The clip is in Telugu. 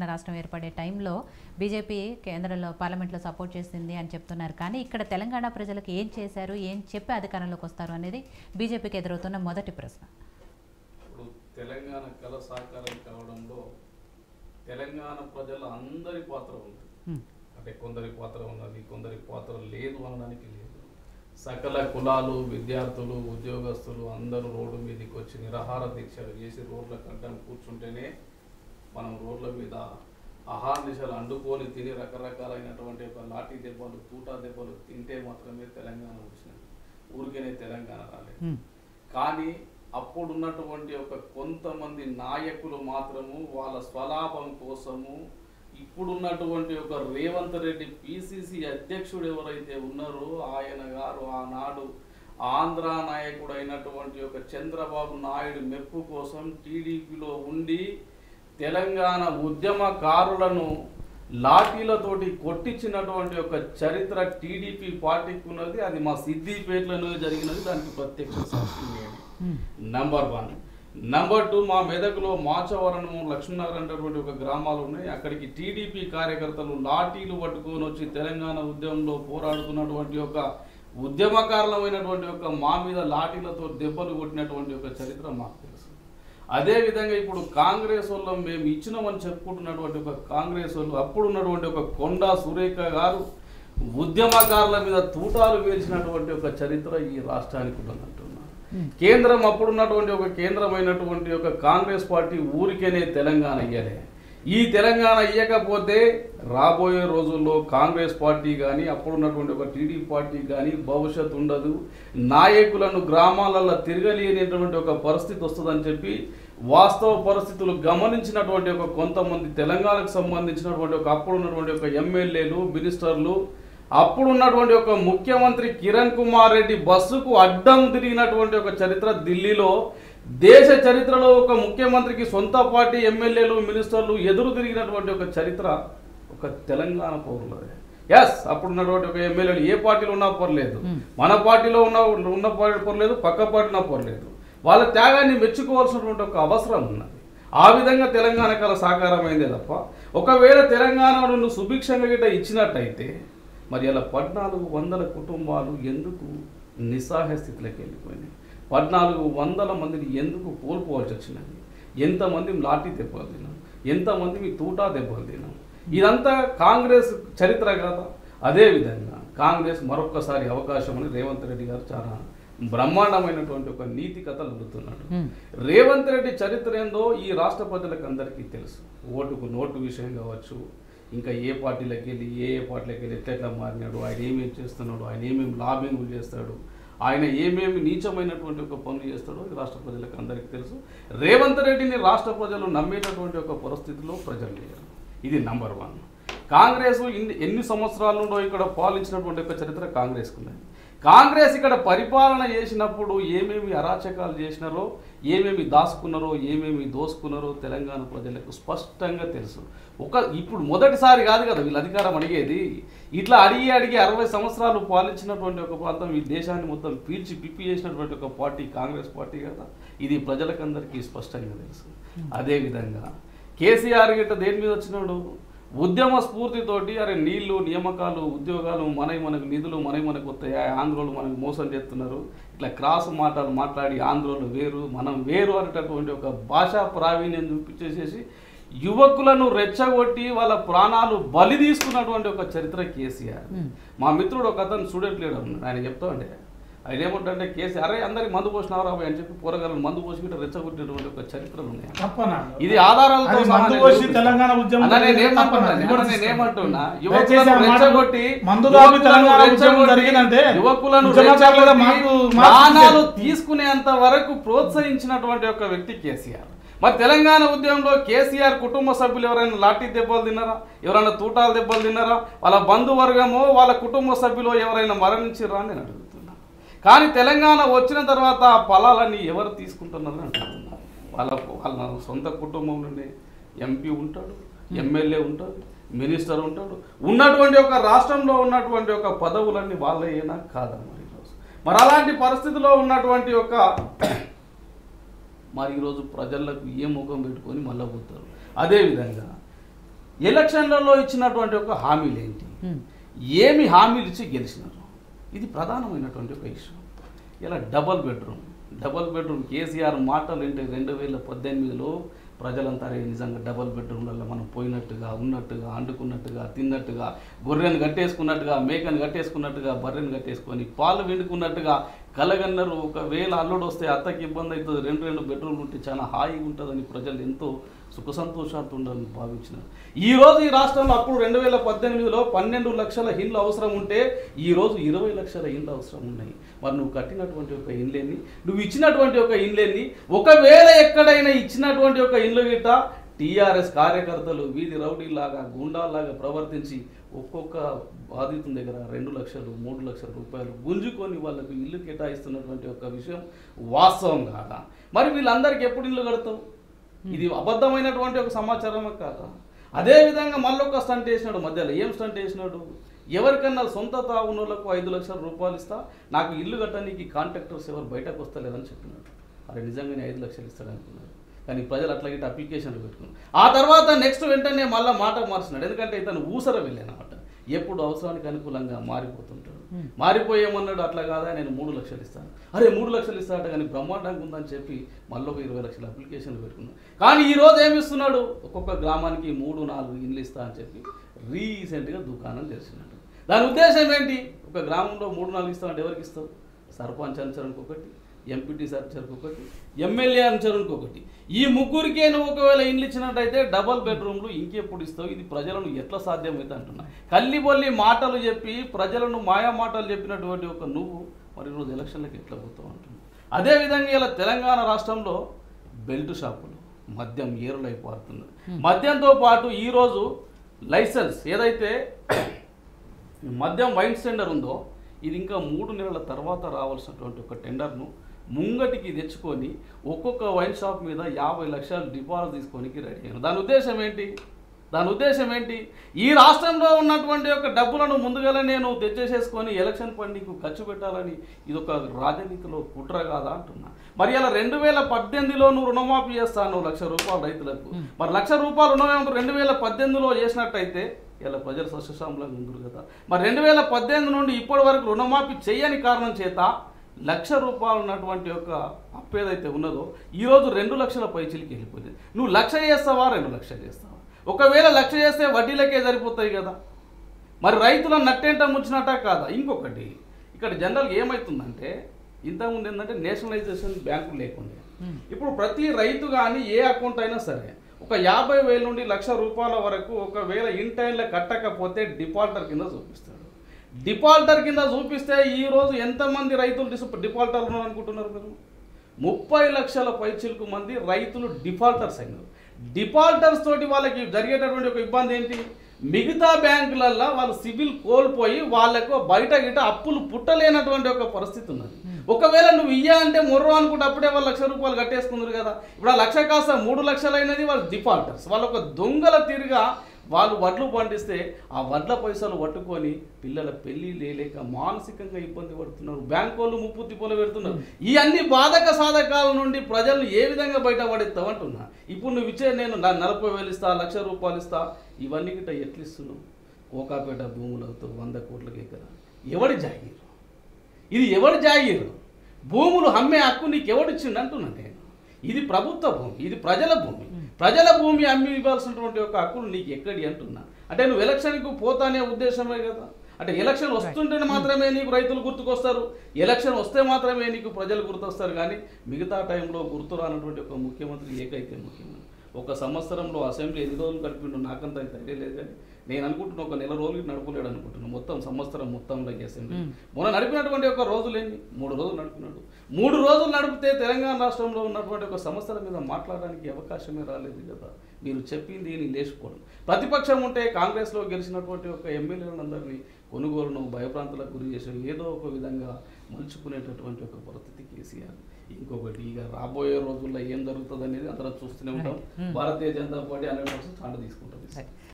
తెలంగాణ రాష్ట్రం ఏర్పడే టైంలో బీజేపీ కేంద్రంలో పార్లమెంట్లో సపోర్ట్ చేసింది అని చెప్తున్నారు కానీ ఇక్కడ తెలంగాణ ప్రజలకు ఏం చేశారు ఏం చెప్పి అధికారంలోకి వస్తారు అనేది బీజేపీకి ఎదురవుతున్న మొదటి ప్రశ్న ఇప్పుడు తెలంగాణ కళ సాకారం కావడంలో తెలంగాణ ప్రజల అందరి పాత్ర ఉంది హ్మ్. అంటే కొందరి పాత్ర ఉన్నది కొందరి పాత్ర లేదు అనడానికి లేదు సకల కులాలు విద్యార్థులు ఉద్యోగస్తులు అందరూ రోడ్డు మీదకి వచ్చి నిరాహార దీక్షలు చేసి రోడ్ల కడ్డం కూర్చుంటేనే మనం రోడ్ల మీద ఆహార్నిశలు అండుకొని తిని రకరకాలైనటువంటి ఒక లాఠీ దెబ్బలు తూటా దెబ్బలు తింటే మాత్రమే తెలంగాణ వచ్చినది ఊరికేనే తెలంగాణ రాలేదు హ్మ్. కానీ అప్పుడున్నటువంటి ఒక కొంతమంది నాయకులు మాత్రము వాళ్ళ స్వలాభం కోసము ఇప్పుడున్నటువంటి ఒక రేవంత్ రెడ్డి పిసిసి అధ్యక్షుడు ఎవరైతే ఉన్నారో ఆయన గారు ఆనాడు ఆంధ్ర నాయకుడు అయినటువంటి ఒక చంద్రబాబు నాయుడు మెప్పు కోసం టీడీపీలో ఉండి తెలంగాణ ఉద్యమకారులను లాఠీలతోటి కొట్టించినటువంటి ఒక చరిత్ర టీడీపీ పార్టీకి ఉన్నది అది మా సిద్దిపేటలోనే జరిగినది దానికి ప్రత్యక్ష సాక్షి నేను హ్మ్. నంబర్ వన్ నంబర్ టూ మా మెదకులో మాచవరణము లక్ష్మీనగర్ అనేటువంటి ఒక గ్రామాలు ఉన్నాయి అక్కడికి టీడీపీ కార్యకర్తలు లాఠీలు పట్టుకొని వచ్చి తెలంగాణ ఉద్యమంలో పోరాడుతున్నటువంటి ఒక ఉద్యమకారులమైనటువంటి ఒక మా మీద లాఠీలతో దెబ్బలు కొట్టినటువంటి ఒక చరిత్ర మాకు తెలుసు అదేవిధంగా ఇప్పుడు కాంగ్రెస్ వాళ్ళు మేము ఇచ్చినామని చెప్పుకుంటున్నటువంటి ఒక కాంగ్రెస్ వాళ్ళు అప్పుడు ఉన్నటువంటి ఒక కొండా సురేఖ గారు ఉద్యమకారుల మీద తూటాలు వేసినటువంటి ఒక చరిత్ర ఈ రాష్ట్రానికి ఉన్నదంటున్నారు కేంద్రం అప్పుడున్నటువంటి ఒక కేంద్రమైనటువంటి ఒక కాంగ్రెస్ పార్టీ ఊరికేనే తెలంగాణ ఇయ్యలే ఈ తెలంగాణ ఇయ్యకపోతే రాబోయే రోజుల్లో కాంగ్రెస్ పార్టీ కానీ అప్పుడున్నటువంటి ఒక టీడీపీ పార్టీ కానీ భవిష్యత్తు ఉండదు నాయకులను గ్రామాలలో తిరగలేనటువంటి ఒక పరిస్థితి వస్తుందని చెప్పి వాస్తవ పరిస్థితులు గమనించినటువంటి ఒక కొంతమంది తెలంగాణకు సంబంధించినటువంటి ఒక అప్పుడున్నటువంటి ఒక ఎమ్మెల్యేలు మినిస్టర్లు అప్పుడున్నటువంటి ఒక ముఖ్యమంత్రి కిరణ్ కుమార్ రెడ్డి బస్సుకు అడ్డం తిరిగినటువంటి ఒక చరిత్ర ఢిల్లీలో దేశ చరిత్రలో ఒక ముఖ్యమంత్రికి సొంత పార్టీ ఎమ్మెల్యేలు మినిస్టర్లు ఎదురు తిరిగినటువంటి ఒక చరిత్ర ఒక తెలంగాణ పౌరులదే ఎస్ అప్పుడున్నటువంటి ఒక ఎమ్మెల్యేలు ఏ పార్టీలో ఉన్నా పర్లేదు మన పార్టీలో ఉన్న ఉన్న పార్టీ పర్లేదు పక్క పార్టీ ఉన్నా పర్లేదు వాళ్ళ త్యాగాన్ని మెచ్చుకోవాల్సినటువంటి ఒక అవసరం ఉన్నది ఆ విధంగా తెలంగాణ కళ సాకారమైందే తప్ప ఒకవేళ తెలంగాణను నువ్వు సుభిక్షంగా గిట్ట ఇచ్చినట్టయితే మరి అలా పద్నాలుగు వందల కుటుంబాలు ఎందుకు నిస్సహాయ స్థితిలోకి వెళ్ళిపోయినాయి పద్నాలుగు వందల మందిని ఎందుకు కోల్పోవాల్సి వచ్చినది ఎంతమంది లాఠీ దెబ్బలు తిన్నాం ఎంతమంది మీ తూటా దెబ్బలు తిన్నాం ఇదంతా కాంగ్రెస్ చరిత్ర కదా అదేవిధంగా కాంగ్రెస్ మరొక్కసారి అవకాశం అని రేవంత్ రెడ్డి గారు చాలా బ్రహ్మాండమైనటువంటి ఒక నీతి కథలు అడుగుతున్నాడు హ్మ్. రేవంత్ రెడ్డి చరిత్ర ఏందో ఈ రాష్ట్ర ప్రజలకు అందరికీ తెలుసు ఓటుకు నోటు విషయం కావచ్చు ఇంకా ఏ పార్టీలకు వెళ్ళి ఏ ఏ పార్టీలకు వెళ్ళి ఎట్లెట్లా మారినాడు ఆయన ఏమేమి చేస్తున్నాడు ఆయన ఏమేమి లాబింగ్లు చేస్తాడు ఆయన ఏమేమి నీచమైనటువంటి ఒక పనులు చేస్తాడో ఈ రాష్ట్ర ప్రజలకు అందరికీ తెలుసు రేవంత్ రెడ్డిని రాష్ట్ర ప్రజలు నమ్మేటటువంటి ఒక పరిస్థితిలో ప్రజలు లేరు ఇది నంబర్ వన్ కాంగ్రెస్ ఇన్ని ఎన్ని సంవత్సరాల నుండో ఇక్కడ పాలించినటువంటి ఒక చరిత్ర కాంగ్రెస్కు ఉన్నది కాంగ్రెస్ ఇక్కడ పరిపాలన చేసినప్పుడు ఏమేమి అరాచకాలు చేసినారో ఏమేమి దాచుకున్నారో ఏమేమి దోసుకున్నారో తెలంగాణ ప్రజలకు స్పష్టంగా తెలుసు ఒక ఇప్పుడు మొదటిసారి కాదు కదా వీళ్ళు అధికారం అడిగేది ఇట్లా అడిగి అడిగి అరవై సంవత్సరాలు పాలించినటువంటి ఒక ప్రాంతం ఈ దేశాన్ని మొత్తం పీల్చి పిప్పి చేసినటువంటి ఒక పార్టీ కాంగ్రెస్ పార్టీ కదా ఇది ప్రజలకందరికీ స్పష్టంగా తెలుసు అదేవిధంగా కేసీఆర్ గిట్ట దేని మీద వచ్చినాడు ఉద్యమ స్ఫూర్తితోటి అరే నీళ్లు నియామకాలు ఉద్యోగాలు మనవి మనకు నిధులు మనవి మనకు వస్తాయి ఆ ఆంధ్రోలు మనకు మోసం చేస్తున్నారు ఇట్లా క్రాస్ మాటలు మాట్లాడి ఆంధ్రోలు వేరు మనం వేరు అనేటటువంటి ఒక భాషా ప్రావీణ్యం చూపించేసేసి యువకులను రెచ్చగొట్టి వాళ్ళ ప్రాణాలు బలి తీసుకున్నటువంటి ఒక చరిత్ర కేసీఆర్ మా మిత్రుడు ఒక అతను స్టూడెంట్ లీడర్ ఉన్నాడు ఆయన చెప్తా ఉండే ఆయన ఏమంటే కేసీఆర్ అరే అందరికి మందు పోసినారు రాబోయ్ అని చెప్పి పోరగాలను మందు పోసి గిట్ట రెచ్చగొట్టినటువంటి ఒక చరిత్రలు ఉన్నాయి తప్పనా ఇది ఆధారాలతో అది సహా మందు నేను పోసి చూపిస్తాను. తెలంగాణ ఉద్యమం అన్న నేను జరిగింది ఏమంటున్నా? తప్పనా? అన్న నేను ఏమంటున్నా? దయచేసి ఆ యువకులను మాట- రెచ్చగొట్టి, మందు తాగి యువకులను తెలంగాణ ఉద్యమం రెచ్చగొట్టి, జరిగిందంటే యువకులను ఉద్యమకారులుగా రెచ్చగొట్టి మాకు మార్పు ప్రాణాలు చేశారు. తీసుకునేంత వరకు ప్రోత్సహించినటువంటి ఒక వ్యక్తి కేసీఆర్ మరి తెలంగాణ ఉద్యమంలో కేసీఆర్ కుటుంబ సభ్యులు ఎవరైనా లాఠీ దెబ్బలు తిన్నారా ఎవరైనా తూటాలు దెబ్బలు తిన్నారా వాళ్ళ బంధువర్గమో వాళ్ళ కుటుంబ సభ్యులు ఎవరైనా మరణించిరా అని నేను అడుగుతున్నా కానీ తెలంగాణ వచ్చిన తర్వాత ఆ ఫలాలన్నీ ఎవరు తీసుకుంటున్నారని అంటున్నారు వాళ్ళ వాళ్ళ సొంత కుటుంబం నుండి ఎంపీ ఉంటాడు ఎమ్మెల్యే ఉంటాడు మినిస్టర్ ఉంటాడు ఉన్నటువంటి ఒక రాష్ట్రంలో ఉన్నటువంటి ఒక పదవులన్నీ వాళ్ళేనా కాదా మరి ఈరోజు మరి అలాంటి పరిస్థితిలో ఉన్నటువంటి ఒక మరి ఈరోజు ప్రజలకు ఏ ముఖం పెట్టుకొని మళ్ళీ పోతారు అదేవిధంగా ఎలక్షన్లలో ఇచ్చినటువంటి ఒక హామీలు ఏంటి ఉమ్. ఏమి హామీలు ఇచ్చి గెలిచినారు ఇది ప్రధానమైనటువంటి ఒక ఇష్యూ ఇలా double bedroom double bedroom KCR మాటలు ఏంటి రెండు వేల పద్దెనిమిదిలో ప్రజలంతా "అరే, నిజంగా డబల్ బెడ్రూమ్లలో మనం పోయినట్టుగా ఉన్నట్టుగా అండుకున్నట్టుగా తిన్నట్టుగా గొర్రెను కట్టేసుకున్నట్టుగా మేకను కట్టేసుకున్నట్టుగా బర్రెను కట్టేసుకొని పాలు విండుకున్నట్టుగా కలగన్నారు ఒకవేళ అల్లుడు వస్తే అత్తకి ఇబ్బంది అవుతుంది రెండు రెండు బెడ్రూమ్లు ఉంటే చాలా హాయిగా ఉంటుందని ప్రజలు ఎంతో సుఖ సంతోషాలతో ఉండాలని భావించినారు ఈ రోజు ఈ రాష్ట్రంలో అప్పుడు రెండు వేల పద్దెనిమిదిలో పన్నెండు లక్షల ఇండ్లు అవసరం ఉంటే ఈ రోజు ఇరవై లక్షల ఇండ్లు అవసరం ఉన్నాయి మరి నువ్వు కట్టినటువంటి ఒక ఇండ్లేని నువ్వు ఇచ్చినటువంటి ఒక ఇండ్లేని ఒకవేళ ఎక్కడైనా ఇచ్చినటువంటి ఒక ఇండ్లు గిట్ట టీఆర్ఎస్ కార్యకర్తలు వీధి రౌడీలాగా గుండాలాగా ప్రవర్తించి ఒక్కొక్క బాధితుని దగ్గర రెండు లక్షలు మూడు లక్షల రూపాయలు గుంజుకొని వాళ్ళకు ఇల్లు కేటాయిస్తున్నటువంటి ఒక విషయం వాస్తవం కాదా మరి వీళ్ళందరికీ ఎప్పుడు ఇల్లు కడతావు ఇది అబద్ధమైనటువంటి ఒక సమాచారమే కాదా అదే విధంగా మళ్ళొక స్టంట్ వేసినాడు మధ్యలో ఏం స్టంట్ వేసినాడు ఎవరికన్నా సొంత తావునులకు ఐదు లక్షల రూపాయలు ఇస్తా నాకు ఇల్లు కట్టడానికి కాంట్రాక్టర్స్ ఎవరు బయటకు వస్తలేదని చెప్పినాడు అరే నిజంగానే ఐదు లక్షలు ఇస్తాడనుకున్నాడు కానీ ప్రజలు అట్లా గిట్ట అప్లికేషన్లు పెట్టుకున్నారు ఆ తర్వాత నెక్స్ట్ వెంటనే మళ్ళీ మాట మార్చినాడు ఎందుకంటే ఇతను ఊసర వెళ్ళానమాట ఎప్పుడు అవసరానికి అనుకూలంగా మారిపోతుంటాడు మారిపోయేమన్నాడు అట్లా కాదా నేను మూడు లక్షలు ఇస్తాను అరే మూడు లక్షలు ఇస్తాడట కానీ బ్రహ్మాండంగా ఉందని చెప్పి మళ్ళీ ఒక ఇరవై లక్షల అప్లికేషన్లు పెట్టుకున్నాడు కానీ ఈ రోజు ఏమి ఇస్తున్నాడు ఒక్కొక్క గ్రామానికి మూడు నాలుగు ఇండ్లు ఇస్తా అని చెప్పి రీసెంట్గా దుకాణం తెరిచినాడు దాని ఉద్దేశం ఏంటి ఒక గ్రామంలో మూడు నాలుగు ఇస్తామంటే ఎవరికి ఇస్తావు సర్పంచ్ అనుచరునికి ఒకటి ఎంపీటీ సర్చర్కి ఒకటి ఎమ్మెల్యే అనుచరునికి ఒకటి ఈ ముగ్గురికే నువ్వు ఒకవేళ ఇండ్లు ఇచ్చినట్టయితే డబల్ బెడ్రూమ్లు ఇంకెప్పుడు ఇస్తావు ఇది ప్రజలను ఎట్లా సాధ్యమైతే అంటున్నా కల్లిబొల్లి మాటలు చెప్పి ప్రజలను మాయా మాటలు చెప్పినటువంటి ఒక నువ్వు మరి ఈరోజు ఎలక్షన్లకు ఎట్లా పోతావు అంటున్నావు అదేవిధంగా ఇలా తెలంగాణ రాష్ట్రంలో బెల్ట్ షాపులు మద్యం ఏరులై పారుతున్నది మద్యంతో పాటు ఈరోజు లైసెన్స్ ఏదైతే మద్యం వైన్ టెండర్ ఉందో ఇది ఇంకా మూడు నెలల తర్వాత రావాల్సినటువంటి ఒక టెండర్ను ముంగటికి తెచ్చుకొని ఒక్కొక్క వైన్ షాప్ మీద యాభై లక్షలు డిపాజిట్ తీసుకోనికి రెడీ అయ్యాను దాని ఉద్దేశం ఏంటి దాని ఉద్దేశం ఏంటి ఈ రాష్ట్రంలో ఉన్నటువంటి యొక్క డబ్బులను ముందుగానే నేను తెచ్చేసేసుకొని ఎలక్షన్ ఫండింగ్కు ఖర్చు పెట్టాలని ఇది ఒక రాజనీతిలో కుట్ర కాదా అంటున్నా మరి అలా రెండు వేల పద్దెనిమిదిలో నువ్వు రుణమాఫీ చేస్తాను లక్ష రూపాయలు రైతులకు మరి లక్ష రూపాయలు రుణమాఫీ రెండు వేల పద్దెనిమిదిలో చేసినట్టయితే ఇలా ప్రజలు సస్యశ్యామలంగా ఉందరు కదా మరి రెండు వేల పద్దెనిమిది నుండి ఇప్పటి వరకు రుణమాఫీ చేయని కారణం చేత లక్ష రూపాయలు ఉన్నటువంటి యొక్క అప్పు ఏదైతే ఉన్నదో ఈరోజు రెండు లక్షల పైచిలికి వెళ్ళిపోయింది నువ్వు లక్ష చేస్తావా రెండు లక్షలు చేస్తావా ఒకవేళ లక్ష చేస్తే వడ్డీలకే సరిపోతాయి కదా మరి రైతులను నట్టేంట ముంచినట్ట కాదా ఇంకొకటి ఇక్కడ జనరల్గా ఏమవుతుందంటే ఇంతకుముందు ఏంటంటే నేషనలైజేషన్ బ్యాంకులు లేకుండా ఇప్పుడు ప్రతి రైతు కానీ ఏ అకౌంట్ అయినా సరే ఒక యాభై వేల నుండి లక్ష రూపాయల వరకు ఒకవేళ ఇన్ టైంలో కట్టకపోతే డిఫాల్టర్ కింద చూపిస్తాడు డిఫాల్టర్ కింద చూపిస్తే ఈ రోజు ఎంతమంది రైతులు డిస్ డిఫాల్టర్లు ఉన్నారు అనుకుంటున్నారు మీరు ముప్పై లక్షల పైచిలకు మంది రైతులు డిఫాల్టర్స్ అయినారు డిఫాల్టర్స్ తోటి వాళ్ళకి జరిగేటటువంటి ఒక ఇబ్బంది ఏంటి మిగతా బ్యాంకులల్లో వాళ్ళు సివిల్ కోల్పోయి వాళ్ళకు బయట గిట అప్పులు పుట్టలేనటువంటి ఒక పరిస్థితి ఉన్నది ఒకవేళ నువ్వు ఇయ్యా అంటే మొర్రో అనుకుంటే అప్పుడే వాళ్ళు లక్ష రూపాయలు కట్టేసుకున్నారు కదా ఇప్పుడు ఆ లక్ష కాస్త మూడు లక్షలు అయినది వాళ్ళు డిఫాల్టర్స్ వాళ్ళు ఒక దొంగల తీరుగా వాళ్ళు వడ్లు పండిస్తే ఆ వడ్ల పైసలు పట్టుకొని పిల్లల పెళ్లి లేలేక మానసికంగా ఇబ్బంది పడుతున్నారు బ్యాంకు వాళ్ళు ముప్పు తిప్పలు పెడుతున్నారు ఈ అన్ని బాధక సాధకాల నుండి ప్రజలను ఏ విధంగా బయటపడేస్తావు అంటున్నా ఇప్పుడు నువ్వు ఇచ్చే నేను నా నలభై వేలు ఇస్తా లక్ష రూపాయలు ఇస్తా ఇవన్నీ గిట్ట ఎట్లు ఇస్తున్నావు కోకాపేట భూములతో వంద కోట్లకి ఎకరా ఎవడి జాగీరు ఇది ఎవడి జాగీరు భూములు అమ్మే హక్కు నీకు ఎవడిచ్చిండు అంటున్నా నేను ఇది ప్రభుత్వ భూమి ఇది ప్రజల భూమి ప్రజల భూమి అమ్మి ఇవ్వాల్సినటువంటి ఒక హక్కులు నీకు ఎక్కడి అంటున్నా అంటే నువ్వు ఎలక్షన్కు పోతానే ఉద్దేశమే కదా అంటే ఎలక్షన్ వస్తుంటేనే మాత్రమే నీకు రైతులు గుర్తుకొస్తారు ఎలక్షన్ వస్తే మాత్రమే నీకు ప్రజలు గుర్తొస్తారు కానీ మిగతా టైంలో గుర్తు రానటువంటి ఒక ముఖ్యమంత్రి ఏకైతే ముఖ్యమంత్రి ఒక సంవత్సరంలో అసెంబ్లీ ఎన్ని రోజులు గడిపిండు నాకంత అయితే ఐడియా లేదు కానీ నేను అనుకుంటున్నా ఒక నెల రోజులకి నడపలేడు అనుకుంటున్నాను మొత్తం సంవత్సరం మొత్తంలో ఈ అసెంబ్లీ మొన్న నడిపినటువంటి ఒక రోజులేంది మూడు రోజులు నడిపినాడు మూడు రోజులు నడిపితే తెలంగాణ రాష్ట్రంలో ఉన్నటువంటి ఒక సమస్యల మీద మాట్లాడడానికి అవకాశమే రాలేదు కదా మీరు చెప్పింది నేను లేచిపోవడం ప్రతిపక్షం ఉంటే కాంగ్రెస్లో గెలిచినటువంటి ఒక ఎమ్మెల్యేలందరినీ కొనుగోలును భయప్రాంతాలకు గురి చేసి ఏదో ఒక విధంగా మలుచుకునేటటువంటి ఒక పరిస్థితి కేసీఆర్ ఇంకొకటి ఇక రాబోయే రోజుల్లో ఏం జరుగుతుంది అనేది అందరం చూస్తూనే ఉంటాం Bharatiya Janata party hundred percent తీసుకుంటుంది సరే